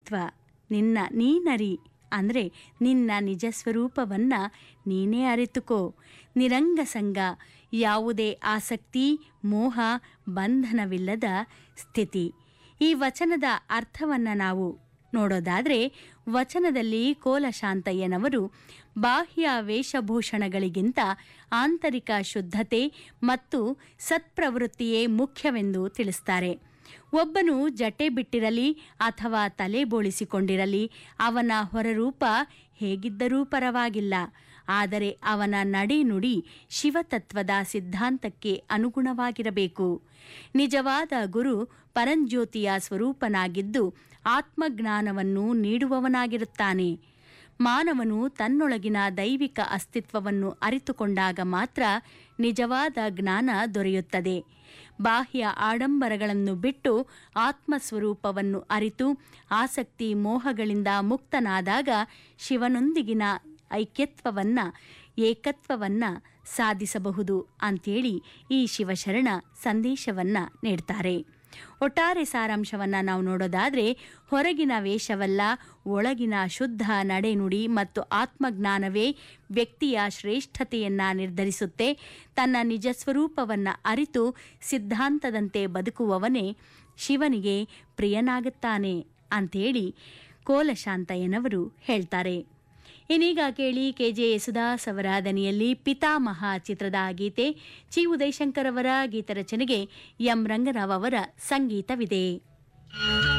ತತ್ವ ನಿನ್ನ ನೀನರಿ ಅಂದರೆ ನಿನ್ನ ನಿಜ ಸ್ವರೂಪವನ್ನು ನೀನೇ ಅರಿತುಕೋ ನಿರಂಗ ಸಂಗ ಯಾವುದೇ ಆಸಕ್ತಿ ಮೋಹ ಬಂಧನವಿಲ್ಲದ ಸ್ಥಿತಿ ಈ ವಚನದ ಅರ್ಥವನ್ನು ನಾವು ನೋಡೋದಾದರೆ ವಚನದಲ್ಲಿ ಕೋಲಶಾಂತಯ್ಯನವರು ಬಾಹ್ಯ ವೇಷಭೂಷಣಗಳಿಗಿಂತ ಆಂತರಿಕ ಶುದ್ಧತೆ ಮತ್ತು ಸತ್ಪ್ರವೃತ್ತಿಯೇ ಮುಖ್ಯವೆಂದು ತಿಳಿಸ್ತಾರೆ ಒಬ್ಬನು ಜಟೆ ಬಿಟ್ಟಿರಲಿ ಅಥವಾ ತಲೆ ಬೋಳಿಸಿಕೊಂಡಿರಲಿ ಅವನ ಹೊರರೂಪ ಹೇಗಿದ್ದರೂ ಪರವಾಗಿಲ್ಲ ಆದರೆ ಅವನ ನಡೆನುಡಿ ಶಿವತತ್ವದ ಸಿದ್ಧಾಂತಕ್ಕೆ ಅನುಗುಣವಾಗಿರಬೇಕು ನಿಜವಾದ ಗುರು ಪರಂಜ್ಯೋತಿಯ ಸ್ವರೂಪನಾಗಿದ್ದು ಆತ್ಮಜ್ಞಾನವನ್ನು ನೀಡುವವನಾಗಿರುತ್ತಾನೆ ಮಾನವನು ತನ್ನೊಳಗಿನ ದೈವಿಕ ಅಸ್ತಿತ್ವವನ್ನು ಅರಿತುಕೊಂಡಾಗ ಮಾತ್ರ ನಿಜವಾದ ಜ್ಞಾನ ದೊರೆಯುತ್ತದೆ ಬಾಹ್ಯ ಆಡಂಬರಗಳನ್ನು ಬಿಟ್ಟು ಆತ್ಮಸ್ವರೂಪವನ್ನು ಅರಿತು ಆಸಕ್ತಿ ಮೋಹಗಳಿಂದ ಮುಕ್ತನಾದಾಗ ಶಿವನೊಂದಿಗಿನ ಐಕ್ಯತ್ವವನ್ನ ಏಕತ್ವವನ್ನ ಸಾಧಿಸಬಹುದು ಅಂತೇಳಿ ಈ ಶಿವಶರಣ ಸಂದೇಶವನ್ನ ನೀಡ್ತಾರೆ ಒಟ್ಟಾರೆ ಸಾರಾಂಶವನ್ನ ನಾವು ನೋಡೋದಾದ್ರೆ ಹೊರಗಿನ ವೇಷವಲ್ಲ ಒಳಗಿನ ಶುದ್ಧ ನಡೆನುಡಿ ಮತ್ತು ಆತ್ಮಜ್ಞಾನವೇ ವ್ಯಕ್ತಿಯ ಶ್ರೇಷ್ಠತೆಯನ್ನ ನಿರ್ಧರಿಸುತ್ತೆ ತನ್ನ ನಿಜ ಸ್ವರೂಪವನ್ನ ಅರಿತು ಸಿದ್ಧಾಂತದಂತೆ ಬದುಕುವವನೇ ಶಿವನಿಗೆ ಪ್ರಿಯನಾಗುತ್ತಾನೆ ಅಂತೇಳಿ ಕೋಲಶಾಂತಯ್ಯನವರು ಹೇಳ್ತಾರೆ ಇನ್ನೀಗ ಕೇಳಿ ಕೆಜೆ ಯೇಸುದಾಸ್ ಅವರ ದನಿಯಲ್ಲಿ ಪಿತಾಮಹ ಚಿತ್ರದ ಗೀತೆ ಚಿ ಉದಯಶಂಕರ್ ಅವರ ಗೀತರಚನೆಗೆ ಎಂ ರಂಗರಾವ್ ಅವರ ಸಂಗೀತವಿದೆ